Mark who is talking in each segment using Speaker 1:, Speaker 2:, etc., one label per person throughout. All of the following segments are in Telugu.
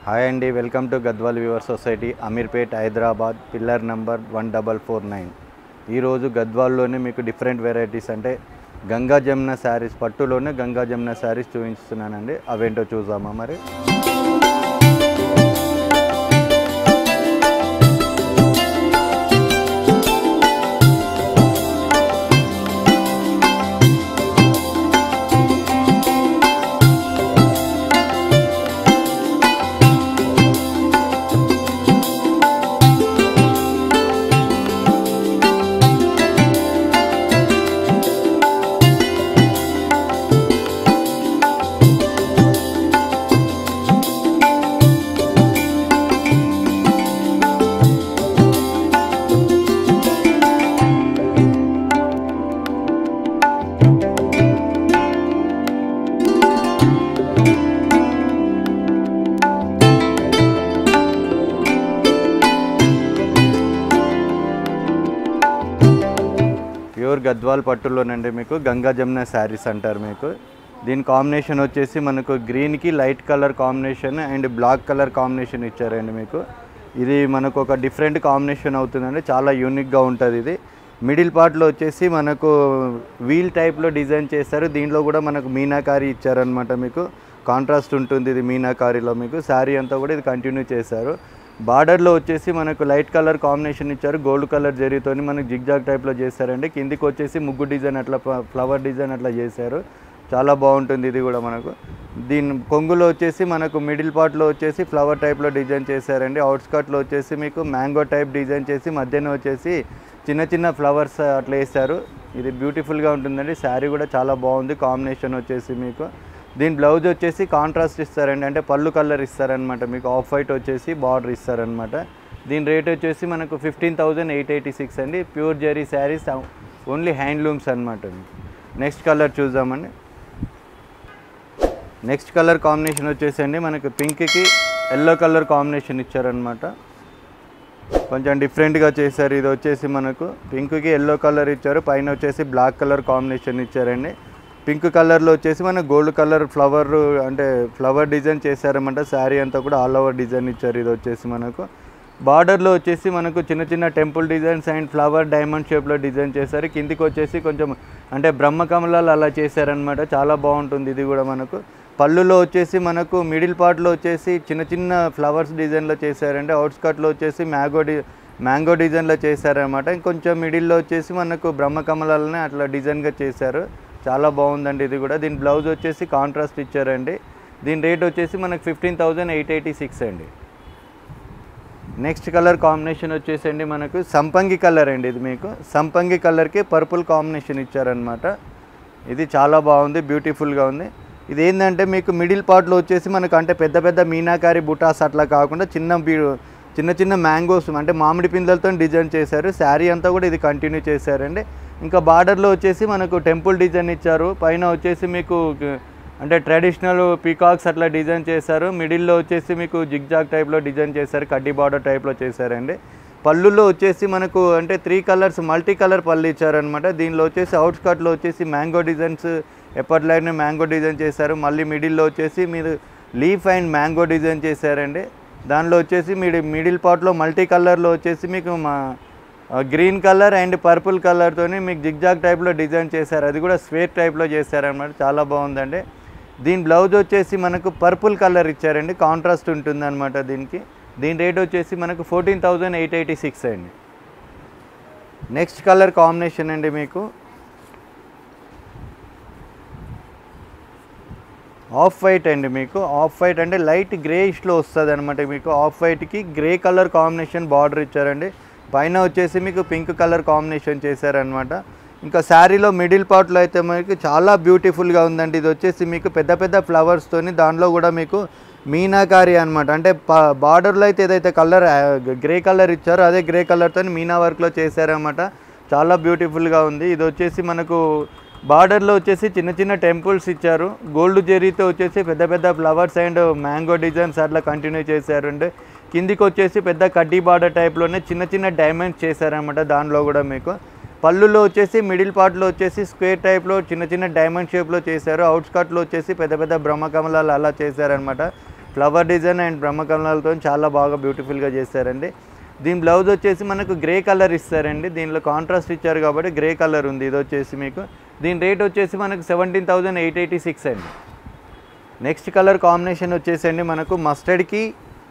Speaker 1: హాయ్ అండి welcome to Gadwal weaver society Ameerpet Hyderabad pillar number one double four nine ఈరోజు గద్వాల్లోనే మీకు డిఫరెంట్ వెరైటీస్ అంటే గంగా జమున శారీస్ పట్టులోనే గంగా జమున శారీస్ చూపిస్తున్నానండి అవేంటో చూద్దామా మరి ప్యూర్ గద్వాల్ పట్టులోనండి మీకు గంగా జమున శారీస్ అంటారు మీకు దీని కాంబినేషన్ వచ్చేసి మనకు గ్రీన్కి light colour combination and black colour combination ఇచ్చారండి మీకు ఇది మనకు ఒక డిఫరెంట్ కాంబినేషన్ అవుతుందండి చాలా యూనిక్గా ఉంటుంది ఇది మిడిల్ పార్ట్లో వచ్చేసి మనకు వీల్ టైప్లో డిజైన్ చేస్తారు దీంట్లో కూడా మనకు మీనాకారి ఇచ్చారనమాట మీకు కాంట్రాస్ట్ ఉంటుంది ఇది మీనాకారిలో మీకు శారీ అంతా కూడా ఇది కంటిన్యూ చేశారు బార్డర్లో వచ్చేసి మనకు లైట్ కలర్ కాంబినేషన్ ఇచ్చారు గోల్డ్ కలర్ జరీతోని మనకు జిగ్జాగ్ టైప్లో చేశారండి కిందికి వచ్చేసి ముగ్గు డిజైన్ అట్లా ఫ్ల- ఫ్లవర్ డిజైన్ అట్లా చేశారు చాలా బాగుంటుంది ఇది కూడా మనకు దీని కొంగులో వచ్చేసి మనకు మిడిల్ పార్ట్లో వచ్చేసి ఫ్లవర్ టైప్లో డిజైన్ చేశారండి అవుట్స్కట్లో వచ్చేసి మీకు మ్యాంగో టైప్ డిజైన్ చేసి మధ్యన వచ్చేసి చిన్న చిన్న ఫ్లవర్స్ అట్లా వేస్తారు ఇది బ్యూటిఫుల్గా ఉంటుందండి శారీ కూడా చాలా బాగుంది కాంబినేషన్ వచ్చేసి మీకు దీని బ్లౌజ్ వచ్చేసి కాంట్రాస్ట్ ఇస్తారండి అంటే పళ్ళు కలర్ ఇస్తారనమాట మీకు ఆఫ్ వైట్ వచ్చేసి బార్డర్ ఇస్తారనమాట దీని రేట్ వచ్చేసి మనకు fifteen thousand eight eighty six అండి pure zari saris only handlooms అనమాట నెక్స్ట్ కలర్ చూద్దామండి నెక్స్ట్ కలర్ కాంబినేషన్ వచ్చేసండి మనకు పింక్కి ఎల్లో కలర్ కాంబినేషన్ ఇచ్చారనమాట కొంచెం డిఫరెంట్గా చేశారు ఇది వచ్చేసి మనకు పింక్కి ఎల్లో కలర్ ఇచ్చారు పైన వచ్చేసి బ్లాక్ కలర్ కాంబినేషన్ ఇచ్చారండి పింక్ కలర్లో వచ్చేసి మనకు గోల్డ్ కలర్ ఫ్లవర్ అంటే ఫ్లవర్ డిజైన్ చేశారన్నమాట శారీ అంతా కూడా ఆల్ ఓవర్ డిజైన్ ఇచ్చారు ఇది వచ్చేసి మనకు బార్డర్లో వచ్చేసి మనకు చిన్న చిన్న temple designs and flower diamond షేప్లో డిజైన్ చేశారు కిందికి వచ్చేసి కొంచెం అంటే బ్రహ్మకమలాలు అలా చేశారనమాట చాలా బాగుంటుంది ఇది కూడా మనకు పళ్ళులో వచ్చేసి మనకు మిడిల్ పార్ట్లో వచ్చేసి చిన్న చిన్న ఫ్లవర్స్ డిజైన్లో చేశారండి అవుట్స్కట్లో వచ్చేసి మ్యాంగో డి మ్యాంగో డిజైన్లో చేశారనమాట ఇంకొంచెం మిడిల్లో వచ్చేసి మనకు బ్రహ్మకమలాలని అట్లా డిజైన్గా చేశారు చాలా బాగుందండి ఇది కూడా దీని బ్లౌజ్ వచ్చేసి కాంట్రాస్ట్ ఇచ్చారండి దీని రేట్ వచ్చేసి మనకు fifteen thousand eight eighty six అండి నెక్స్ట్ కలర్ కాంబినేషన్ వచ్చేసండి మనకు సంపంగి కలర్ అండి ఇది మీకు సంపంగి కలర్కి పర్పుల్ కాంబినేషన్ ఇచ్చారనమాట ఇది చాలా బాగుంది బ్యూటిఫుల్గా ఉంది ఇది ఏంటంటే మీకు మిడిల్ పార్ట్లో వచ్చేసి మనకు అంటే పెద్ద పెద్ద మీనాకారి బుటాస్ అట్లా కాకుండా చిన్న బీ చిన్న చిన్న మ్యాంగోస్ అంటే మామిడి పిందెలతో డిజైన్ చేశారు శారీ అంతా కూడా ఇది కంటిన్యూ చేశారండి ఇంకా బార్డర్లో వచ్చేసి మనకు టెంపుల్ డిజైన్ ఇచ్చారు పైన వచ్చేసి మీకు అంటే ట్రెడిషనల్ పీకాక్స్ అట్లా డిజైన్ చేశారు మిడిల్లో వచ్చేసి మీకు జిగ్జాగ్ టైప్లో డిజైన్ చేశారు కడ్డీ బార్డర్ టైప్లో చేశారండి పళ్ళుల్లో వచ్చేసి మనకు అంటే త్రీ కలర్స్ మల్టీ కలర్ పళ్ళు ఇచ్చారనమాట దీనిలో వచ్చేసి అవుట్స్కట్లో వచ్చేసి మ్యాంగో డిజైన్స్ ఎప్పటిలాగానే మ్యాంగో డిజైన్ చేశారు మళ్ళీ మిడిల్లో వచ్చేసి మీరు లీఫ్ అండ్ మ్యాంగో డిజైన్ చేశారండి దానిలో వచ్చేసి మిడి మిడిల్ పార్ట్లో మల్టీ కలర్లో వచ్చేసి మీకు మా గ్రీన్ కలర్ అండ్ పర్పుల్ కలర్తోని మీకు జిగ్జాగ్ టైప్లో డిజైన్ చేశారు అది కూడా స్వేట్ టైప్లో చేశారనమాట చాలా బాగుందండి దీని బ్లౌజ్ వచ్చేసి మనకు పర్పుల్ కలర్ ఇచ్చారండి కాంట్రాస్ట్ ఉంటుందన్నమాట దీనికి దీని రేట్ వచ్చేసి మనకు fourteen thousand eight eighty six అండి నెక్స్ట్ కలర్ కాంబినేషన్ అండి మీకు ఆఫ్ వైట్ అండి మీకు ఆఫ్ వైట్ అంటే లైట్ గ్రేయిష్లో వస్తుంది అనమాట మీకు ఆఫ్ వైట్కి గ్రే కలర్ కాంబినేషన్ బార్డర్ ఇచ్చారండి పైన వచ్చేసి మీకు పింక్ కలర్ కాంబినేషన్ చేశారనమాట ఇంకా శారీలో మిడిల్ పార్ట్లో అయితే మీకు చాలా బ్యూటిఫుల్గా ఉందండి ఇది వచ్చేసి మీకు పెద్ద పెద్ద ఫ్లవర్స్తోని దాంట్లో కూడా మీకు మీనాకారి అనమాట అంటే బార్డర్లో అయితే ఏదైతే కలర్ గ్రే కలర్ ఇచ్చారో అదే గ్రే కలర్తో మీనా వర్క్లో చేశారనమాట చాలా బ్యూటిఫుల్గా ఉంది ఇది వచ్చేసి మనకు బార్డర్లో వచ్చేసి చిన్న చిన్న టెంపుల్స్ ఇచ్చారు గోల్డ్ జెరీతో వచ్చేసి పెద్ద పెద్ద ఫ్లవర్స్ అండ్ మ్యాంగో డిజైన్స్ అట్లా కంటిన్యూ చేశారు అండ్ కిందికి వచ్చేసి పెద్ద కడ్డీ బార్డర్ టైప్లోనే చిన్న చిన్న డైమండ్స్ చేశారనమాట దానిలో కూడా మీకు పళ్ళులో వచ్చేసి మిడిల్ పార్ట్లో వచ్చేసి స్క్వేర్ టైప్లో చిన్న చిన్న డైమండ్ షేప్లో చేశారు అవుట్స్కట్లో వచ్చేసి పెద్ద పెద్ద బ్రహ్మకమలాలు అలా చేశారనమాట ఫ్లవర్ డిజైన్ అండ్ బ్రహ్మకమలాలతో చాలా బాగా బ్యూటిఫుల్గా చేశారండి దీని బ్లౌజ్ వచ్చేసి మనకు గ్రే కలర్ ఇస్తారండి దీనిలో కాంట్రాస్ట్ ఇచ్చారు కాబట్టి గ్రే కలర్ ఉంది ఇది వచ్చేసి మీకు దీని రేట్ వచ్చేసి మనకు seventeen thousand eight eighty six అండి నెక్స్ట్ కలర్ కాంబినేషన్ వచ్చేసండి మనకు మస్టర్డ్కి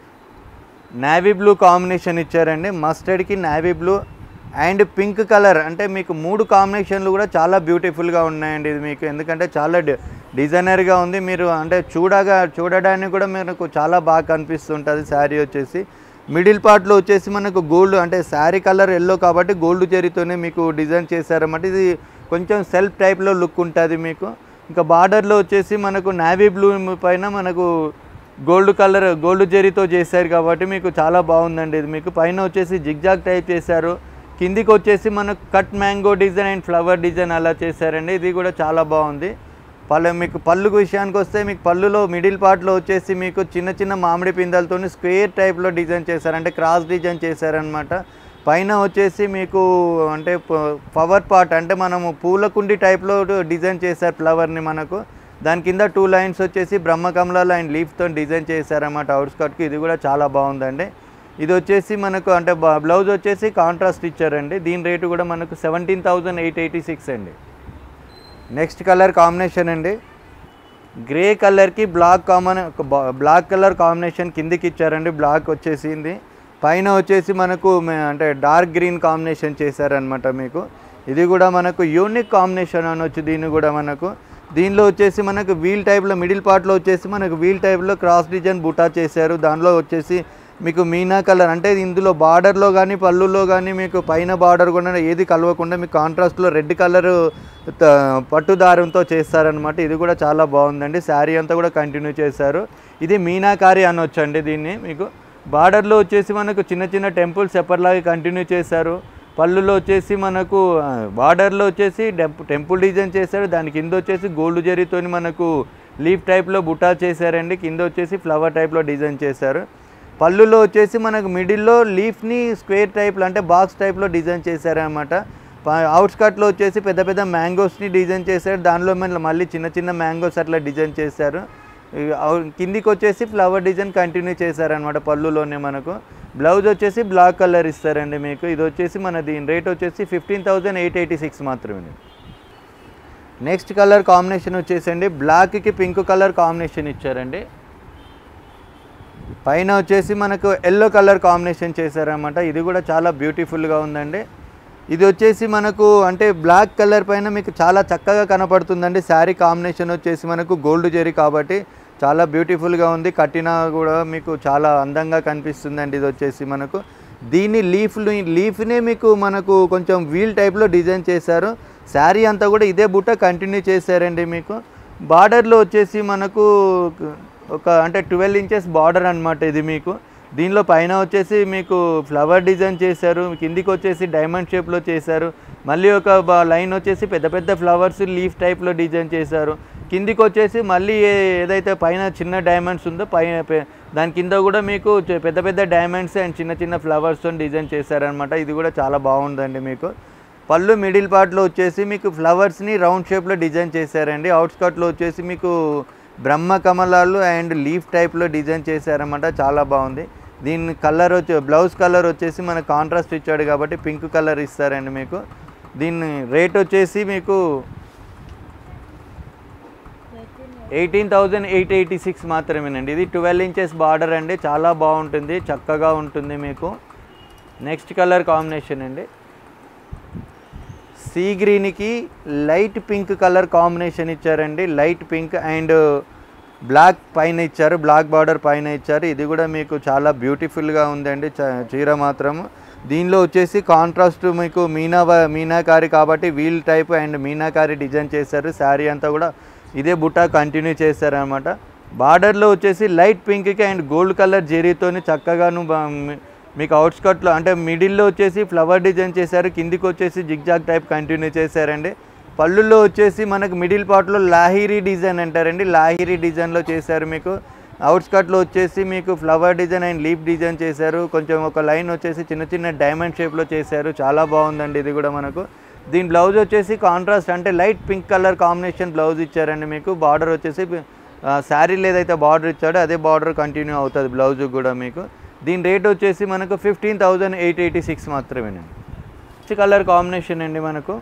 Speaker 1: నావీ బ్లూ కాంబినేషన్ ఇచ్చారండి మస్టర్డ్కి navy blue and pink colour అంటే మీకు మూడు కాంబినేషన్లు కూడా చాలా బ్యూటిఫుల్గా ఉన్నాయండి ఇది మీకు ఎందుకంటే చాలా డి- డిజైనర్గా ఉంది మీరు అంటే చూడగా చూడడానికి కూడా మీకు చాలా బాగా కనిపిస్తుంటుంది శారీ వచ్చేసి మిడిల్ పార్ట్లో వచ్చేసి మనకు గోల్డ్ అంటే శారీ కలర్ ఎల్లో కాబట్టి గోల్డ్ జరీతోనే మీకు డిజైన్ చేశారన్నమాట ఇది కొంచెం సెల్ఫ్ టైప్లో లుక్ ఉంటుంది మీకు ఇంకా బార్డర్లో వచ్చేసి మనకు నావీ బ్లూ పైన మనకు గోల్డ్ కలర్ గోల్డ్ జరీతో చేశారు కాబట్టి మీకు చాలా బాగుందండి ఇది మీకు పైన వచ్చేసి జిగ్జాగ్ టైప్ చేశారు కిందికి వచ్చేసి మనకు cut mango design and flower design అలా చేశారండి ఇది కూడా చాలా బాగుంది పళ్ళు మీకు పళ్ళు విషయానికి వస్తే మీకు పళ్ళులో మిడిల్ పార్ట్లో వచ్చేసి మీకు చిన్న చిన్న మామిడి పిందెలతో స్క్వేర్ టైప్లో డిజైన్ చేశారు అంటే క్రాస్ డిజైన్ చేశారనమాట పైన వచ్చేసి మీకు అంటే పవర్ పార్ట్ అంటే మనము పూల కుండి టైప్లో డిజైన్ చేశారు ఫ్లవర్ని మనకు దాని కింద టూ లైన్స్ వచ్చేసి బ్రహ్మకమలాలు అండ్ లీఫ్తో డిజైన్ చేశారన్నమాట అవుట్స్కట్కి ఇది కూడా చాలా బాగుందండి ఇది వచ్చేసి మనకు అంటే బ్లౌజ్ వచ్చేసి కాంట్రాస్ట్ ఇచ్చారండి దీని రేటు కూడా మనకు seventeen thousand eight eighty six అండి నెక్స్ట్ కలర్ కాంబినేషన్ అండి గ్రే కలర్కి black common black colour combination కిందికి ఇచ్చారండి బ్లాక్ వచ్చేసింది పైన వచ్చేసి మనకు మే- అంటే డార్క్ గ్రీన్ కాంబినేషన్ చేశారనమాట మీకు ఇది కూడా మనకు యూనిక్ కాంబినేషన్ అనొచ్చు దీన్ని కూడా మనకు దీనిలో వచ్చేసి మనకు వీల్ టైప్లో మిడిల్ పార్ట్లో వచ్చేసి మనకు వీల్ టైప్లో క్రాస్ డిజైన్ బుటా చేశారు దానిలో వచ్చేసి మీకు మీనా కలర్ అంటే ఇందులో బార్డర్లో కానీ పళ్ళులో కానీ మీకు పైన బార్డర్ కూడా ఏది కలవకుండా మీకు కాంట్రాస్ట్లో రెడ్ కలర్ పట్టు దారంతో చేస్తారనమాట ఇది కూడా చాలా బాగుందండి శారీ అంతా కూడా కంటిన్యూ చేశారు ఇది మీనాకారి అనొచ్చండి దీన్ని మీకు బార్డర్లో వచ్చేసి మనకు చిన్న చిన్న టెంపుల్స్ ఎప్పటిలాగే కంటిన్యూ చేశారు పళ్ళులో వచ్చేసి మనకు బార్డర్లో వచ్చేసి డెంప్ టెంపుల్ డిజైన్ చేశారు దాని కింద వచ్చేసి గోల్డ్ జరీతోని మనకు లీఫ్ టైప్లో బుటా చేశారండి కింద వచ్చేసి ఫ్లవర్ టైప్లో డిజైన్ చేశారు పళ్ళులో వచ్చేసి మనకు మిడిల్లో లీఫ్ని స్క్వేర్ టైప్లో అంటే బాక్స్ టైప్లో డిజైన్ చేశారనమాట అవుట్స్కట్లో వచ్చేసి పెద్ద పెద్ద మ్యాంగోస్ని డిజైన్ చేశారు దానిలో మన మళ్ళీ చిన్న చిన్న మ్యాంగోస్ అట్లా డిజైన్ చేశారు ఇక అవు- కిందికి వచ్చేసి ఫ్లవర్ డిజైన్ కంటిన్యూ చేశారనమాట పళ్ళులోనే మనకు బ్లౌజ్ వచ్చేసి బ్లాక్ కలర్ ఇస్తారండి మీకు ఇది వచ్చేసి మన దీని రేట్ వచ్చేసి fifteen thousand eight eighty six మాత్రమే నెక్స్ట్ కలర్ కాంబినేషన్ వచ్చేసండి బ్లాక్కి పింక్ కలర్ కాంబినేషన్ ఇచ్చారండి పైన వచ్చేసి మనకు ఎల్లో కలర్ కాంబినేషన్ చేశారనమాట ఇది కూడా చాలా బ్యూటిఫుల్గా ఉందండి ఇది వచ్చేసి మనకు అంటే బ్లాక్ కలర్ పైన మీకు చాలా చక్కగా కనపడుతుందండి శారీ కాంబినేషన్ వచ్చేసి మనకు గోల్డ్ జెరీ కాబట్టి చాలా బ్యూటిఫుల్గా ఉంది కట్టినా కూడా మీకు చాలా అందంగా కనిపిస్తుందండి ఇది వచ్చేసి మనకు దీన్ని లీఫ్ లీఫ్నే మీకు మనకు కొంచెం వీల్ టైప్లో డిజైన్ చేశారు శారీ అంతా కూడా ఇదే బుట్ట కంటిన్యూ చేశారండి మీకు బార్డర్లో వచ్చేసి మనకు ఒక అంటే ట్వెల్వ్ ఇంచెస్ బార్డర్ అన్నమాట ఇది మీకు దీనిలో పైన వచ్చేసి మీకు ఫ్లవర్ డిజైన్ చేశారు కిందికి వచ్చేసి డైమండ్ షేప్లో చేశారు మళ్ళీ ఒక బ- లైన్ వచ్చేసి పెద్ద పెద్ద ఫ్లవర్స్ లీఫ్ టైప్లో డిజైన్ చేశారు కిందికి వచ్చేసి మళ్ళీ ఏ- ఏదైతే పైన చిన్న డైమండ్స్ ఉందో పైన పె- దాని కింద కూడా మీకు చె- పెద్ద పెద్ద డైమండ్స్ అండ్ చిన్న చిన్న ఫ్లవర్స్తో డిజైన్ చేశారనమాట ఇది కూడా చాలా బాగుందండి మీకు పళ్ళు మిడిల్ పార్ట్లో వచ్చేసి మీకు ఫ్లవర్స్ని రౌండ్ షేప్లో డిజైన్ చేశారండి అవుట్స్కట్లో వచ్చేసి మీకు బ్రహ్మ కమలాలు అండ్ లీఫ్ టైప్లో డిజైన్ చేశారన్నమాట చాలా బాగుంది దీని కలర్ వచ్చి బ్లౌజ్ కలర్ వచ్చేసి మన కాంట్రాస్ట్ ఇచ్చాడు కాబట్టి పింక్ కలర్ ఇస్తారండి మీకు దీని రేట్ వచ్చేసి మీకు eighteen thousand eight eighty six మాత్రమేనండి ఇది ట్వెల్వ్ ఇంచెస్ బార్డర్ అండి చాలా బాగుంటుంది చక్కగా ఉంటుంది మీకు నెక్స్ట్ కలర్ కాంబినేషన్ అండి సీ గ్రీన్కి లైట్ పింక్ కలర్ కాంబినేషన్ ఇచ్చారండి లైట్ పింక్ అండ్ బ్లాక్ పైన ఇచ్చారు బ్లాక్ బార్డర్ పైన ఇచ్చారు ఇది కూడా మీకు చాలా బ్యూటిఫుల్గా ఉందండి చ- చీర మాత్రం దీనిలో వచ్చేసి కాంట్రాస్ట్ మీకు మీనా వ- మీనాకారి కాబట్టి wheel type and meenakari design చేశారు శారీ అంతా కూడా ఇదే బుట్ట కంటిన్యూ చేశారనమాట బార్డర్లో వచ్చేసి లైట్ పింక్కి అండ్ గోల్డ్ కలర్ జెరీతోని చక్కగాను బా- మీ- మీకు అవుట్స్కట్లో అంటే మిడిల్లో వచ్చేసి ఫ్లవర్ డిజైన్ చేశారు కిందికి వచ్చేసి జిగ్జాగ్ టైప్ కంటిన్యూ చేశారండి పళ్ళుల్లో వచ్చేసి మనకు మిడిల్ పార్ట్లో లాహిరీ డిజైన్ అంటారండి లాహిరీ డిజైన్లో చేశారు మీకు అవుట్స్కట్లో వచ్చేసి మీకు flower design and leaf design చేశారు కొంచెం ఒక లైన్ వచ్చేసి చిన్న చిన్న డైమండ్ షేప్లో చేశారు చాలా బాగుందండి ఇది కూడా మనకు దీని బ్లౌజ్ వచ్చేసి కాంట్రాస్ట్ అంటే light pink colour combination blouse ఇచ్చారండి మీకు బార్డర్ వచ్చేసి శారీలో ఏదైతే బార్డర్ ఇచ్చాడో అదే బార్డర్ కంటిన్యూ అవుతుంది బ్లౌజ్ కూడా మీకు దీని రేట్ వచ్చేసి మనకు fifteen thousand eight eighty six మాత్రమేనండి మంచి కలర్ కాంబినేషన్ అండి మనకు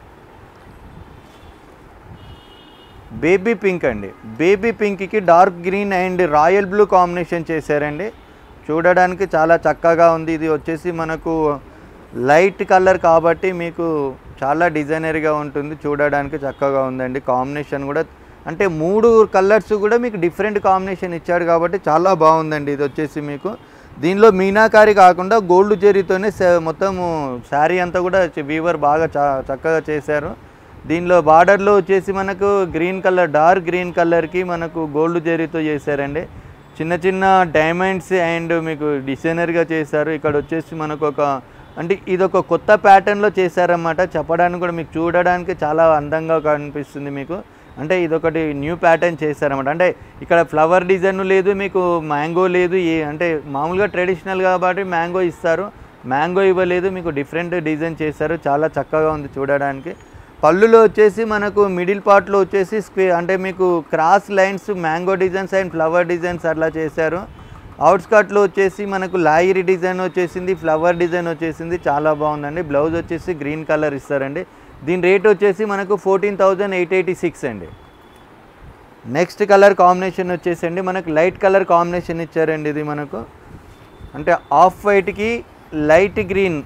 Speaker 1: బేబీ పింక్ అండి బేబీ పింక్కి dark green and royal blue combination చేశారండి చూడడానికి చాలా చక్కగా ఉంది ఇది వచ్చేసి మనకు లైట్ కలర్ కాబట్టి మీకు చాలా డిజైనర్గా ఉంటుంది చూడడానికి చక్కగా ఉందండి కాంబినేషన్ కూడా అంటే మూడు కలర్స్ కూడా మీకు డిఫరెంట్ కాంబినేషన్ ఇచ్చాడు కాబట్టి చాలా బాగుందండి ఇది వచ్చేసి మీకు దీనిలో మీనాకారి కాకుండా గోల్డ్ జెరీతోనే స- మొత్తము శారీ అంతా కూడా వీవర్ బాగా చ- చక్కగా చేశారు దీనిలో బార్డర్లో వచ్చేసి మనకు గ్రీన్ కలర్ డార్క్ గ్రీన్ కలర్కి మనకు గోల్డ్ జెరీతో చేశారండి చిన్న చిన్న డైమండ్స్ అండ్ మీకు డిజైనర్గా చేశారు ఇక్కడ వచ్చేసి మనకు ఒక అంటే ఇది ఒక కొత్త ప్యాటర్న్లో చేశారన్నమాట చెప్పడానికి కూడా మీకు చూడడానికి చాలా అందంగా కనిపిస్తుంది మీకు అంటే ఇదొకటి న్యూ ప్యాటర్న్ చేశారన్నమాట అంటే ఇక్కడ ఫ్లవర్ డిజైన్ లేదు మీకు మ్యాంగో లేదు ఏ అంటే మామూలుగా ట్రెడిషనల్ కాబట్టి మ్యాంగో ఇస్తారు మ్యాంగో ఇవ్వలేదు మీకు డిఫరెంట్ డిజైన్ చేశారు చాలా చక్కగా ఉంది చూడడానికి పళ్ళులో వచ్చేసి మనకు మిడిల్ పార్ట్లో వచ్చేసి స్క్వే అంటే మీకు cross lines mango designs and flower designs అట్లా చేశారు అవుట్స్కట్లో వచ్చేసి మనకు లాయిరీ డిజైన్ వచ్చేసింది ఫ్లవర్ డిజైన్ వచ్చేసింది చాలా బాగుందండి బ్లౌజ్ వచ్చేసి గ్రీన్ కలర్ ఇస్తారండి దీని రేట్ వచ్చేసి మనకు fourteen thousand eight eighty six అండి నెక్స్ట్ కలర్ కాంబినేషన్ వచ్చేసండి మనకు లైట్ కలర్ కాంబినేషన్ ఇచ్చారండి ఇది మనకు అంటే ఆఫ్ వైట్కి లైట్ గ్రీన్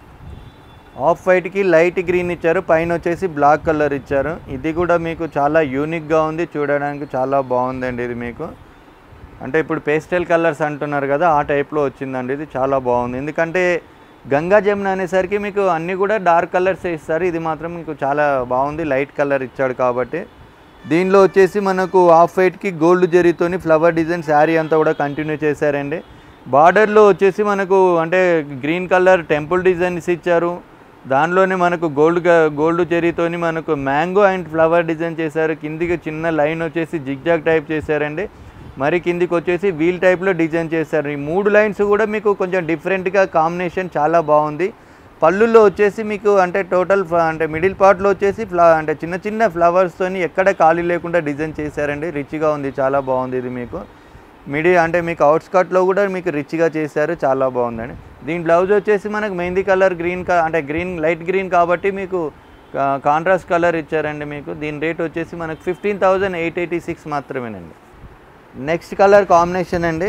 Speaker 1: ఆఫ్ వైట్కి లైట్ గ్రీన్ ఇచ్చారు పైన వచ్చేసి బ్లాక్ కలర్ ఇచ్చారు ఇది కూడా మీకు చాలా యూనిక్గా ఉంది చూడడానికి చాలా బాగుందండి ఇది మీకు అంటే ఇప్పుడు పేస్టల్ కలర్స్ అంటున్నారు కదా ఆ టైప్లో వచ్చిందండి ఇది చాలా బాగుంది ఎందుకంటే గంగా జమున అనేసరికి మీకు అన్నీ కూడా డార్క్ కలర్స్ ఇస్తారు ఇది మాత్రం మీకు చాలా బాగుంది లైట్ కలర్ ఇచ్చాడు కాబట్టి దీనిలో వచ్చేసి మనకు ఆఫ్ వైట్కి గోల్డ్ జరీతోని ఫ్లవర్ డిజైన్ శారీ అంతా కూడా కంటిన్యూ చేశారండి బార్డర్లో వచ్చేసి మనకు అంటే గ్రీన్ కలర్ టెంపుల్ డిజైన్స్ ఇచ్చారు దానిలోనే మనకు గోల్డ్ గోల్డ్ జరీతోని మనకు మ్యాంగో అండ్ ఫ్లవర్ డిజైన్ చేశారు కిందికి చిన్న లైన్ వచ్చేసి జిగ్జాగ్ టైప్ చేశారండి మరి కిందికి వచ్చేసి వీల్ టైప్లో డిజైన్ చేశారు ఈ మూడు లైన్స్ కూడా మీకు కొంచెం డిఫరెంట్గా కాంబినేషన్ చాలా బాగుంది పళ్ళుల్లో వచ్చేసి మీకు అంటే టోటల్ అంటే మిడిల్ పార్ట్లో వచ్చేసి ఫ్లా అంటే చిన్న చిన్న ఫ్లవర్స్తోని ఎక్కడ ఖాళీ లేకుండా డిజైన్ చేశారండి రిచ్గా ఉంది చాలా బాగుంది ఇది మీకు మిడి అంటే మీకు అవుట్స్కట్లో కూడా మీకు రిచ్గా చేశారు చాలా బాగుందండి దీని బ్లౌజ్ వచ్చేసి మనకు మెహందీ కలర్ గ్రీన్ క అంటే గ్రీన్ లైట్ గ్రీన్ కాబట్టి మీకు కాంట్రాస్ట్ కలర్ ఇచ్చారండి మీకు దీని రేట్ వచ్చేసి మనకు fifteen thousand eight eighty six మాత్రమేనండి నెక్స్ట్ కలర్ కాంబినేషన్ అండి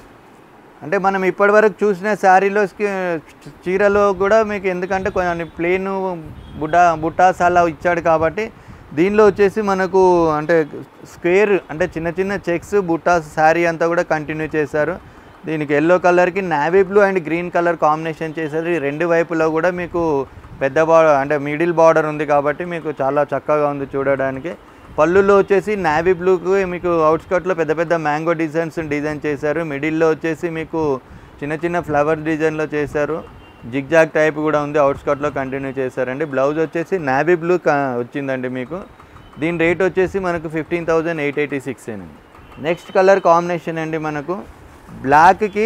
Speaker 1: అంటే మనం ఇప్పటివరకు చూసిన శారీలో చీరలో కూడా మీకు ఎందుకంటే కొన్ని ప్లేన్ బుడ్డా బుట్టాస్ అలా ఇచ్చాడు కాబట్టి దీనిలో వచ్చేసి మనకు అంటే స్క్వేర్ అంటే చిన్న చిన్న చెక్స్ బుట్టాస్ శారీ అంతా కూడా కంటిన్యూ చేశారు దీనికి ఎల్లో కలర్కి navy blue and green colour combination చేశారు ఈ రెండు వైపులో కూడా మీకు పెద్ద బార్డర్ అంటే మిడిల్ బార్డర్ ఉంది కాబట్టి మీకు చాలా చక్కగా ఉంది చూడడానికి పళ్ళులో వచ్చేసి నావీ బ్లూకు మీకు అవుట్స్కట్లో పెద్ద పెద్ద మ్యాంగో డిజైన్స్ డిజైన్ చేశారు మిడిల్లో వచ్చేసి మీకు చిన్న చిన్న ఫ్లవర్ డిజైన్లో చేశారు జిగ్జాగ్ టైప్ కూడా ఉంది అవుట్స్కట్లో కంటిన్యూ చేశారండి బ్లౌజ్ వచ్చేసి నావీ బ్లూ వచ్చిందండి మీకు దీని రేట్ వచ్చేసి మనకు fifteen thousand eight eighty six అండి నెక్స్ట్ కలర్ కాంబినేషన్ అండి మనకు బ్లాక్కి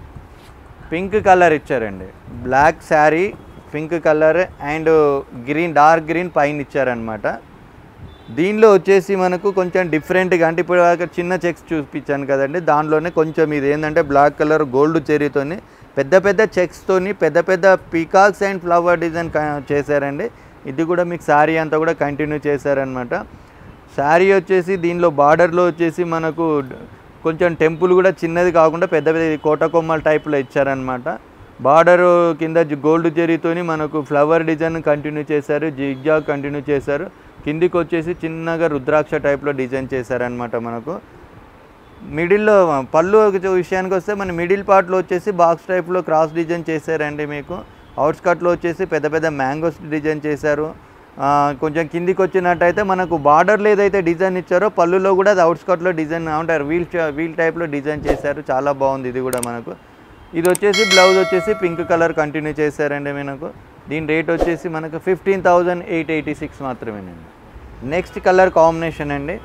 Speaker 1: పింక్ కలర్ ఇచ్చారండి black sari pink colour and green dark green పైన ఇచ్చారనమాట దీనిలో వచ్చేసి మనకు కొంచెం డిఫరెంట్గా అంటే ఇప్పుడు దాకా చిన్న చెక్స్ చూపించాను కదండి దానిలోనే కొంచెం ఇది ఏంటంటే బ్లాక్ కలర్ గోల్డ్ చెరీతోని పెద్ద పెద్ద చెక్స్తోని పెద్ద పెద్ద పీకాక్స్ అండ్ ఫ్లవర్ డిజైన్ చేశారండి ఇది కూడా మీకు శారీ అంతా కూడా కంటిన్యూ చేశారనమాట శారీ వచ్చేసి దీనిలో బార్డర్లో వచ్చేసి మనకు కొంచెం టెంపుల్ కూడా చిన్నది కాకుండా పెద్ద పెద్ద కోట కొమ్మల టైప్లో ఇచ్చారనమాట బార్డర్ కింద గోల్డ్ జరీతోని మనకు ఫ్లవర్ డిజైన్ కంటిన్యూ చేశారు జిగ్జాగ్ కంటిన్యూ చేశారు కిందికి వచ్చేసి చిన్నగా రుద్రాక్ష టైప్లో డిజైన్ చేశారనమాట మనకు మిడిల్లో పళ్ళు విషయానికి వస్తే మన మిడిల్ పార్ట్లో వచ్చేసి బాక్స్ టైప్లో క్రాస్ డిజైన్ చేశారండి మీకు అవుట్స్కట్లో వచ్చేసి పెద్ద పెద్ద మ్యాంగోస్ డిజైన్ చేశారు ఆ, కొంచెం కిందికి వచ్చినట్టయితే మనకు బార్డర్లో ఏదైతే డిజైన్ ఇచ్చారో పళ్ళులో కూడా అది అవుట్స్కట్లో డిజైన్ ఉంటారు వీల్ వీల్ టైప్లో డిజైన్ చేశారు చాలా బాగుంది ఇది కూడా మనకు ఇది వచ్చేసి బ్లౌజ్ వచ్చేసి పింక్ కలర్ కంటిన్యూ చేశారండి మనకు దీని రేట్ వచ్చేసి మనకు fifteen thousand eight eighty six మాత్రమేనండి నెక్స్ట్ కలర్ కాంబినేషన్ అండి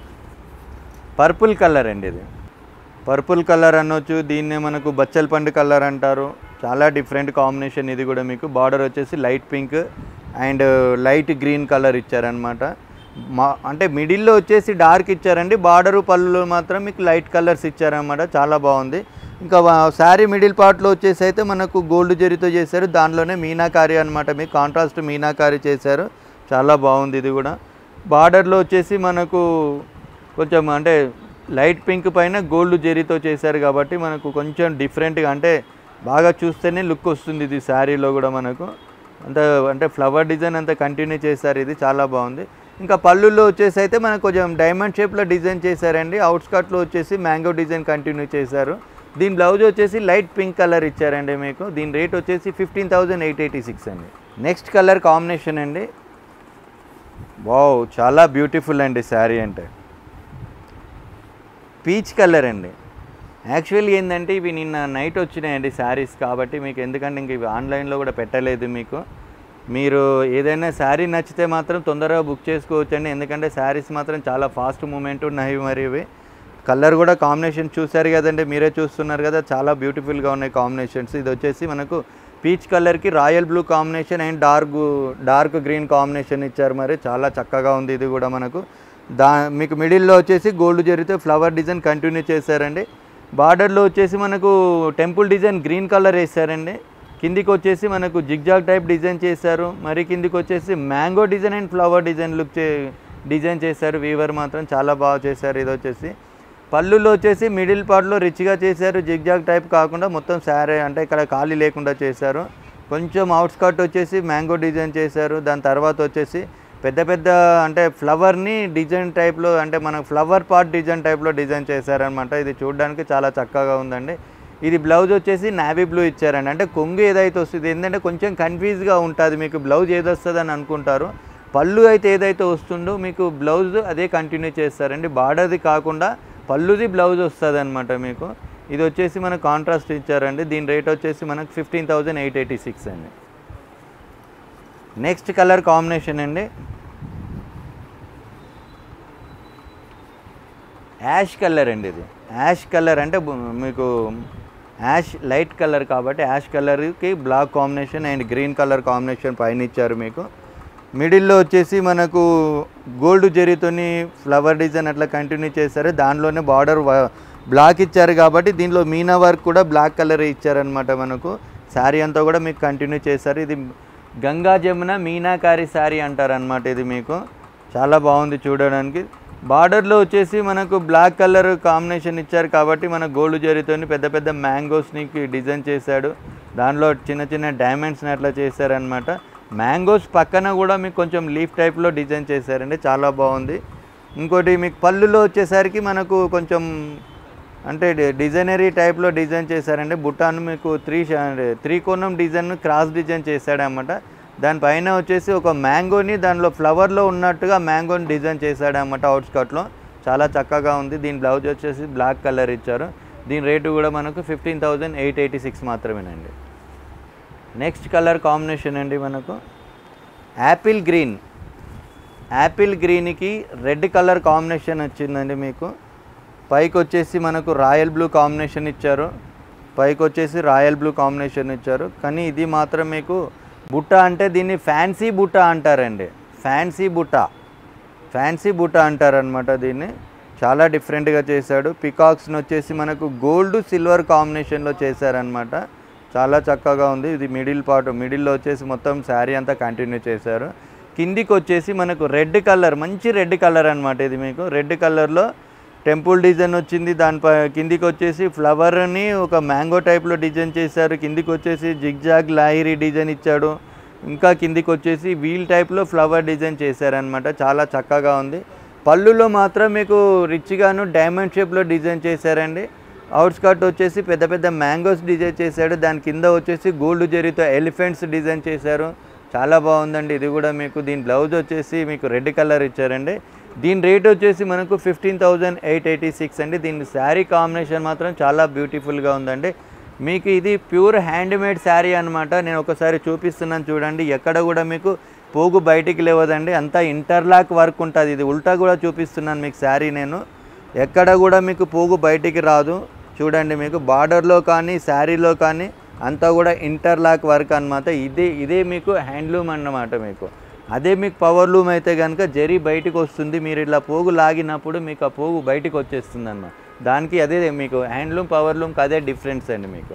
Speaker 1: పర్పుల్ కలర్ అండి ఇది పర్పుల్ కలర్ అనొచ్చు దీన్నే మనకు బచ్చల పండు కలర్ అంటారు చాలా డిఫరెంట్ కాంబినేషన్ ఇది కూడా మీకు బార్డర్ వచ్చేసి light pink and light green colour ఇచ్చారనమాట మా అంటే మిడిల్లో వచ్చేసి డార్క్ ఇచ్చారండి బార్డరు పళ్ళు మాత్రం మీకు లైట్ కలర్స్ ఇచ్చారన్నమాట చాలా బాగుంది ఇంకా శారీ మిడిల్ పార్ట్లో వచ్చేసి అయితే మనకు గోల్డ్ జరీతో చేశారు దానిలోనే మీనాకారి అనమాట మీకు కాంట్రాస్ట్ మీనాకారి చేశారు చాలా బాగుంది ఇది కూడా బార్డర్లో వచ్చేసి మనకు కొంచెం అంటే లైట్ పింక్ పైన గోల్డ్ జరీతో చేశారు కాబట్టి మనకు కొంచెం డిఫరెంట్గా అంటే బాగా చూస్తేనే లుక్ వస్తుంది ఇది శారీలో కూడా మనకు అంత అంటే ఫ్లవర్ డిజైన్ అంతా కంటిన్యూ చేశారు ఇది చాలా బాగుంది ఇంకా పళ్ళుల్లో వచ్చేసి అయితే మనకు కొంచెం డైమండ్ షేప్లో డిజైన్ చేశారండి అవుట్స్కట్లో వచ్చేసి మ్యాంగో డిజైన్ కంటిన్యూ చేశారు దీని బ్లౌజ్ వచ్చేసి లైట్ పింక్ కలర్ ఇచ్చారండి మీకు దీని రేట్ వచ్చేసి fifteen thousand eight eighty six అండి నెక్స్ట్ కలర్ కాంబినేషన్ అండి వావ్ చాలా బ్యూటిఫుల్ అండి శారీ అంటే పీచ్ కలర్ అండి యాక్చువల్లీ ఏంటంటే ఇవి నిన్న నైట్ వచ్చినాయండి శారీస్ కాబట్టి మీకు ఎందుకంటే ఇంక ఇవి ఆన్లైన్లో కూడా పెట్టలేదు మీకు మీరు ఏదైనా శారీ నచ్చితే మాత్రం తొందరగా బుక్ చేసుకోవచ్చండి ఎందుకంటే శారీస్ మాత్రం చాలా ఫాస్ట్ మూమెంట్ ఉన్నాయి మరి ఇవి కలర్ కూడా కాంబినేషన్ చూశారు కదండి మీరే చూస్తున్నారు కదా చాలా బ్యూటిఫుల్గా ఉన్నాయి కాంబినేషన్స్ ఇది వచ్చేసి మనకు పీచ్ కలర్కి royal blue combination and dark dark green combination ఇచ్చారు మరి చాలా చక్కగా ఉంది ఇది కూడా మనకు దా మీకు మిడిల్లో వచ్చేసి గోల్డ్ జరిగితే ఫ్లవర్ డిజైన్ కంటిన్యూ చేశారండి బార్డర్లో వచ్చేసి మనకు టెంపుల్ డిజైన్ గ్రీన్ కలర్ వేసారండి కిందికి వచ్చేసి మనకు జిగ్జాగ్ టైప్ డిజైన్ చేశారు మరి కిందికి వచ్చేసి mango design and flower design look చే డిజైన్ చేశారు వీవర్ మాత్రం చాలా బాగా చేశారు ఇది వచ్చేసి పళ్ళులో వచ్చేసి మిడిల్ పార్ట్లో రిచ్గా చేశారు జిగ్జాగ్ టైప్ కాకుండా మొత్తం శారీ అంటే ఇక్కడ ఖాళీ లేకుండా చేశారు కొంచెం అవుట్స్కట్ వచ్చేసి మ్యాంగో డిజైన్ చేశారు దాని తర్వాత వచ్చేసి పెద్ద పెద్ద అంటే ఫ్లవర్ని డిజైన్ టైప్లో అంటే మనకు ఫ్లవర్ పార్ట్ డిజైన్ టైప్లో డిజైన్ చేశారనమాట ఇది చూడడానికి చాలా చక్కగా ఉందండి ఇది బ్లౌజ్ వచ్చేసి నావీ బ్లూ ఇచ్చారండి అంటే కొంగు ఏదైతే వస్తుంది ఏంటంటే కొంచెం కన్ఫ్యూజ్గా ఉంటుంది మీకు బ్లౌజ్ ఏది వస్తుంది అని అనుకుంటారు పళ్ళు అయితే ఏదైతే వస్తుందో మీకు బ్లౌజ్ అదే కంటిన్యూ చేస్తారండి బార్డర్ది కాకుండా పళ్ళుది బ్లౌజ్ వస్తుంది అనమాట మీకు ఇది వచ్చేసి మనకు కాంట్రాస్ట్ ఇచ్చారండి దీని రేట్ వచ్చేసి మనకు fifteen thousand eight eighty six అండి నెక్స్ట్ కలర్ కాంబినేషన్ అండి యాష్ కలర్ అండి ఇది యాష్ కలర్ అంటే బు- మీకు యాష్ లైట్ కలర్ కాబట్టి యాష్ కలర్కి black combination and green colour combination పైన ఇచ్చారు మీకు మిడిల్లో వచ్చేసి మనకు గోల్డ్ జరీతోని ఫ్లవర్ డిజైన్ అట్లా కంటిన్యూ చేశారు దానిలోనే బార్డర్ బ్లాక్ ఇచ్చారు కాబట్టి దీనిలో మీనా వర్క్ కూడా బ్లాక్ కలర్ ఇచ్చారనమాట మనకు శారీ అంతా కూడా మీకు కంటిన్యూ చేశారు ఇది గంగా జమున మీనాకారి శారీ అంటారనమాట ఇది మీకు చాలా బాగుంది చూడడానికి బార్డర్లో వచ్చేసి మనకు బ్లాక్ కలర్ కాంబినేషన్ ఇచ్చారు కాబట్టి మన గోల్డ్ జరీతోని పెద్ద పెద్ద మ్యాంగోస్ని డిజైన్ చేశాడు దానిలో చిన్న చిన్న డైమండ్స్ని అట్లా చేశారనమాట మ్యాంగోస్ పక్కన కూడా మీకు కొంచెం లీఫ్ టైప్లో డిజైన్ చేశారండి చాలా బాగుంది ఇంకోటి మీకు పళ్ళులో వచ్చేసరికి మనకు కొంచెం అంటే డి- డిజైనరీ టైప్లో డిజైన్ చేశారండి బుట్టాను మీకు త్రీ షా- త్రీ కోణం డిజైన్ క్రాస్ డిజైన్ చేశాడనమాట దానిపైన వచ్చేసి ఒక మ్యాంగోని దానిలో ఫ్లవర్లో ఉన్నట్టుగా మ్యాంగోని డిజైన్ చేశాడనమాట అవుట్స్కట్లో చాలా చక్కగా ఉంది దీని బ్లౌజ్ వచ్చేసి బ్లాక్ కలర్ ఇచ్చారు దీని రేటు కూడా మనకు fifteen thousand eight eighty six మాత్రమేనండి నెక్స్ట్ కలర్ కాంబినేషన్ అండి మనకు యాపిల్ గ్రీన్ యాపిల్ గ్రీన్కి రెడ్ కలర్ కాంబినేషన్ వచ్చిందండి మీకు పైకి వచ్చేసి మనకు రాయల్ బ్లూ కాంబినేషన్ ఇచ్చారు పైకి వచ్చేసి రాయల్ బ్లూ కాంబినేషన్ ఇచ్చారు కానీ ఇది మాత్రం మీకు బుట్ట అంటే దీన్ని ఫ్యాన్సీ బుట్ట అంటారండి ఫ్యాన్సీ బుట్ట ఫ్యాన్సీ బుట్ట అంటారనమాట దీన్ని చాలా డిఫరెంట్గా చేశాడు పికాక్స్ని వచ్చేసి మనకు గోల్డ్ సిల్వర్ కాంబినేషన్లో చేశారనమాట చాలా చక్కగా ఉంది ఇది మిడిల్ పార్ట్ మిడిల్లో వచ్చేసి మొత్తం శారీ అంతా కంటిన్యూ చేశారు కిందికి వచ్చేసి మనకు రెడ్ కలర్ మంచి రెడ్ కలర్ అనమాట ఇది మీకు రెడ్ కలర్లో టెంపుల్ డిజైన్ వచ్చింది దానిపై కిందికి వచ్చేసి ఫ్లవర్ని ఒక మ్యాంగో టైప్లో డిజైన్ చేశారు కిందికి వచ్చేసి జిగ్జాగ్ లాహిరీ డిజైన్ ఇచ్చాడు ఇంకా కిందికి వచ్చేసి వీల్ టైప్లో ఫ్లవర్ డిజైన్ చేశారనమాట చాలా చక్కగా ఉంది పళ్ళులో మాత్రం మీకు రిచ్గాను డైమండ్ షేప్లో డిజైన్ చేశారండి అవుట్స్కట్ వచ్చేసి పెద్ద పెద్ద మ్యాంగోస్ డిజైన్ చేశాడు దాని కింద వచ్చేసి గోల్డ్ జరీతో ఎలిఫెంట్స్ డిజైన్ చేశారు చాలా బాగుందండి ఇది కూడా మీకు దీని బ్లౌజ్ వచ్చేసి మీకు రెడ్ కలర్ ఇచ్చారండి దీని రేట్ వచ్చేసి మనకు fifteen thousand eight eighty six అండి దీని శారీ కాంబినేషన్ మాత్రం చాలా బ్యూటిఫుల్గా ఉందండి మీకు ఇది ప్యూర్ హ్యాండ్మేడ్ శారీ అనమాట నేను ఒకసారి చూపిస్తున్నాను చూడండి ఎక్కడ కూడా మీకు పోగు బయటికి లేవదండి అంతా ఇంటర్లాక్ వర్క్ ఉంటుంది ఇది ఉల్టా కూడా చూపిస్తున్నాను మీకు శారీ నేను ఎక్కడ కూడా మీకు పోగు బయటికి రాదు చూడండి మీకు బార్డర్లో కానీ శారీలో కానీ అంతా కూడా ఇంటర్లాక్ వర్క్ అన్నమాట ఇది ఇదే మీకు హ్యాండ్లూమ్ అన్నమాట మీకు అదే మీకు పవర్ లూమ్ అయితే కనుక జరీ బయటకు వస్తుంది మీరు ఇట్లా పోగు లాగినప్పుడు మీకు ఆ పోగు బయటకు వచ్చేస్తుంది అన్నమాట దానికి అదే మీకు హ్యాండ్లూమ్ పవర్ లూమ్కి అదే డిఫరెన్స్ అండి మీకు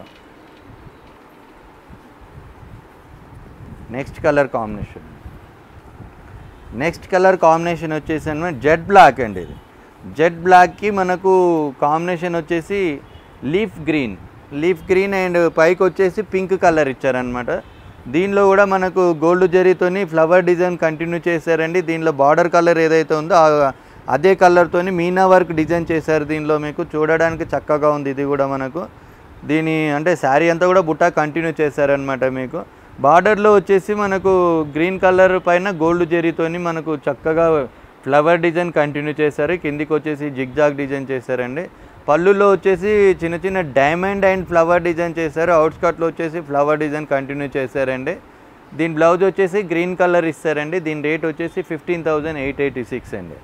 Speaker 1: next colour combination next colour combination వచ్చేసి అనమాట జెడ్ బ్లాక్ అండి ఇది జెడ్ బ్లాక్కి మనకు కాంబినేషన్ వచ్చేసి leaf green leaf green and పైకి వచ్చేసి పింక్ కలర్ ఇచ్చారనమాట దీనిలో కూడా మనకు గోల్డ్ జరీతోని ఫ్లవర్ డిజైన్ కంటిన్యూ చేశారండి దీనిలో బార్డర్ కలర్ ఏదైతే ఉందో ఆ- అదే కలర్తోని మీనా వర్క్ డిజైన్ చేశారు దీనిలో మీకు చూడడానికి చక్కగా ఉంది ఇది కూడా మనకు దీని అంటే శారీ అంతా కూడా బుట్టా కంటిన్యూ చేశారనమాట మీకు బార్డర్లో వచ్చేసి మనకు గ్రీన్ కలర్ పైన గోల్డ్ జెరీతోని మనకు చక్కగా ఫ్లవర్ డిజైన్ కంటిన్యూ చేశారు కిందికి వచ్చేసి జిగ్జాగ్ డిజైన్ చేశారండి పళ్ళులో వచ్చేసి చిన్న చిన్న డైమండ్ అండ్ ఫ్లవర్ డిజైన్ చేశారు అవుట్స్కట్లో వచ్చేసి ఫ్లవర్ డిజైన్ కంటిన్యూ చేశారండి దీని బ్లౌజ్ వచ్చేసి గ్రీన్ కలర్ ఇస్తారండి దీని రేట్ వచ్చేసి fifteen thousand eight eighty six అండి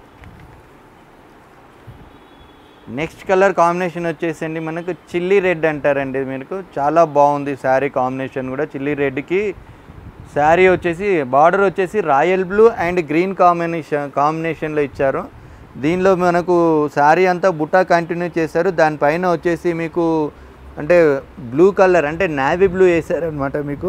Speaker 1: నెక్స్ట్ కలర్ కాంబినేషన్ వచ్చేసండి మనకు చిల్లీ రెడ్ అంటారండి మీకు చాలా బాగుంది శారీ కాంబినేషన్ కూడా చిల్లీ రెడ్కి శారీ వచ్చేసి బార్డర్ వచ్చేసి royal blue and green combination కాంబినేషన్లో ఇచ్చారు దీనిలో మనకు శారీ అంతా బుట్టా కంటిన్యూ చేశారు దానిపైన వచ్చేసి మీకు అంటే బ్లూ కలర్ అంటే నావీ బ్లూ వేసారనమాట మీకు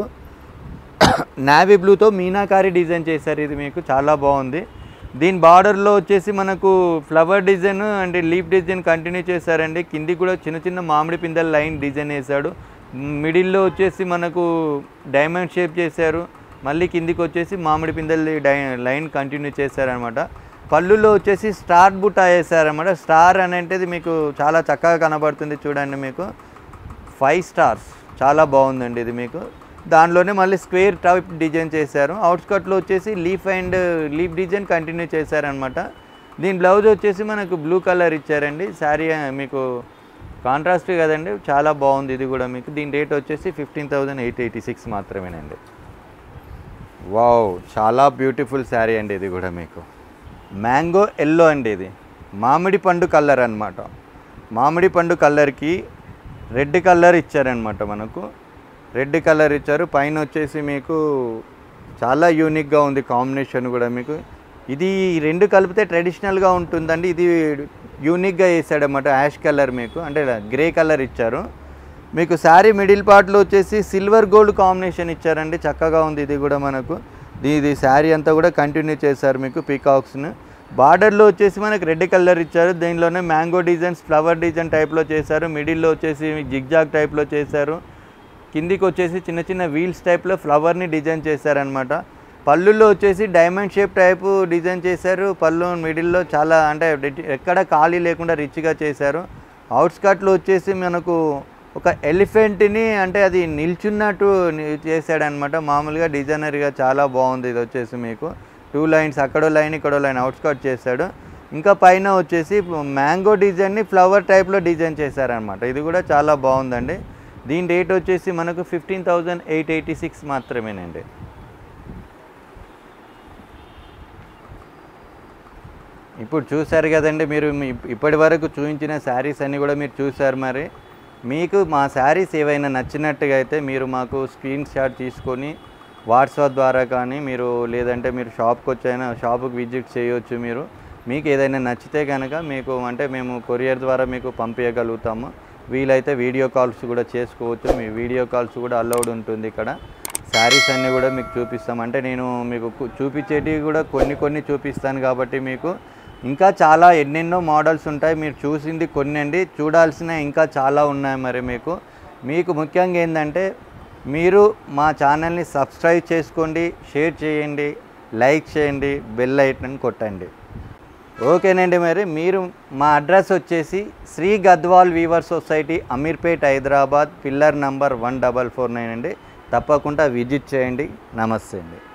Speaker 1: నావీ బ్లూతో మీనాకారి డిజైన్ చేశారు ఇది మీకు చాలా బాగుంది దీని బార్డర్లో వచ్చేసి మనకు flower design and leaf design continue చేశారండి కిందికి కూడా చిన్న చిన్న మామిడి పిందెల లైన్ డిజైన్ వేశాడు మిడిల్లో వచ్చేసి మనకు డైమండ్ షేప్ చేశారు మళ్ళీ కిందికి వచ్చేసి మామిడి పిందెల డై లైన్ కంటిన్యూ చేశారనమాట పళ్ళులో వచ్చేసి స్టార్ బుట్ట వేసారనమాట స్టార్ అనేది మీకు చాలా చక్కగా కనబడుతుంది చూడండి మీకు ఫైవ్ స్టార్స్ చాలా బాగుందండి ఇది మీకు దానిలోనే మళ్ళీ స్క్వేర్ టైప్ డిజైన్ చేశారు అవుట్స్కట్లో వచ్చేసి leaf and leaf design continue చేశారనమాట దీని బ్లౌజ్ వచ్చేసి మనకు బ్లూ కలర్ ఇచ్చారండి శారీ మీకు కాంట్రాస్ట్ కదండి చాలా బాగుంది ఇది కూడా మీకు దీని రేట్ వచ్చేసి fifteen thousand eight eighty six మాత్రమేనండి వావ్ చాలా బ్యూటిఫుల్ శారీ అండి ఇది కూడా మీకు మ్యాంగో ఎల్లో అండి ఇది మామిడి పండు కలర్ అన్నమాట మామిడి పండు కలర్కి రెడ్ కలర్ ఇచ్చారనమాట మనకు రెడ్ కలర్ ఇచ్చారు పైన వచ్చేసి మీకు చాలా యూనిక్గా ఉంది కాంబినేషన్ కూడా మీకు ఇది ఈ రెండు కలిపితే ట్రెడిషనల్గా ఉంటుందండి ఇది యూనిక్గా వేసాడనమాట యాష్ కలర్ మీకు అంటే గ్రే కలర్ ఇచ్చారు మీకు శారీ మిడిల్ పార్ట్లో వచ్చేసి సిల్వర్ గోల్డ్ కాంబినేషన్ ఇచ్చారండి చక్కగా ఉంది ఇది కూడా మనకు ఇది- ఇది శారీ అంతా కూడా కంటిన్యూ చేశారు మీకు పీకాక్స్ను బార్డర్లో వచ్చేసి మనకు రెడ్ కలర్ ఇచ్చారు దీనిలోనే మ్యాంగో డిజైన్స్ ఫ్లవర్ డిజైన్ టైప్లో చేశారు మిడిల్లో వచ్చేసి జిగ్జాగ్ టైప్లో చేశారు కిందికి వచ్చేసి చిన్న చిన్న వీల్స్ టైప్లో ఫ్లవర్ని డిజైన్ చేశారనమాట పళ్ళుల్లో వచ్చేసి డైమండ్ షేప్ టైపు డిజైన్ చేశారు పళ్ళు మిడిల్లో చాలా అంటే రిచ్- ఎక్కడ ఖాళీ లేకుండా రిచ్గా చేశారు అవుట్స్కట్లో వచ్చేసి మనకు ఒక ఎలిఫెంట్ని అంటే అది నిల్చున్నట్టు ని- చేశాడనమాట మామూలుగా డిజైనర్గా చాలా బాగుంది ఇది వచ్చేసి మీకు టూ లైన్స్ అక్కడో లైన్ ఇక్కడో లైన్ అవుట్స్కట్ చేశాడు ఇంకా పైన వచ్చేసి మ్యాంగో డిజైన్ని ఫ్లవర్ టైప్లో డిజైన్ చేశారనమాట ఇది కూడా చాలా బాగుందండి దీని రేట్ వచ్చేసి మనకు fifteen thousand eight eighty six మాత్రమేనండి ఇప్పుడు చూశారు కదండి మీరు మీ ఇప్పటి వరకు చూపించిన శారీస్ అన్నీ కూడా మీరు చూశారు మరి మీకు మా శారీస్ ఏవైనా నచ్చినట్టుగా అయితే మీరు మాకు స్క్రీన్ షాట్ తీసుకొని వాట్సాప్ ద్వారా కానీ మీరు లేదంటే మీరు షాప్కి వచ్చైనా షాపుకి విజిట్ చేయొచ్చు మీరు మీకు ఏదైనా నచ్చితే కనుక మీకు అంటే మేము కొరియర్ ద్వారా మీకు పంపించగలుగుతాము వీలైతే వీడియో కాల్స్ కూడా చేసుకోవచ్చు మీ వీడియో కాల్స్ కూడా అలౌడ్ ఉంటుంది ఇక్కడ శారీస్ అన్నీ కూడా మీకు చూపిస్తాం అంటే నేను మీకు కు- చూపించేటివి కూడా కొన్ని కొన్ని చూపిస్తాను కాబట్టి మీకు ఇంకా చాలా ఎన్నెన్నో మోడల్స్ ఉంటాయి మీరు చూసింది కొన్ని అండి చూడాల్సిన ఇంకా చాలా ఉన్నాయి మరి మీకు మీకు ముఖ్యంగా ఏంటంటే మీరు మా ఛానల్ని సబ్స్క్రైబ్ చేసుకోండి షేర్ చేయండి లైక్ చేయండి బెల్ ఐటన్ కొట్టండి ఓకేనండి మరి మీరు మా అడ్రస్ వచ్చేసి Shri Gadwal weaver society Ameerpet Hyderabad pillar number one double four nine అండి తప్పకుండా విజిట్ చేయండి నమస్తే అండి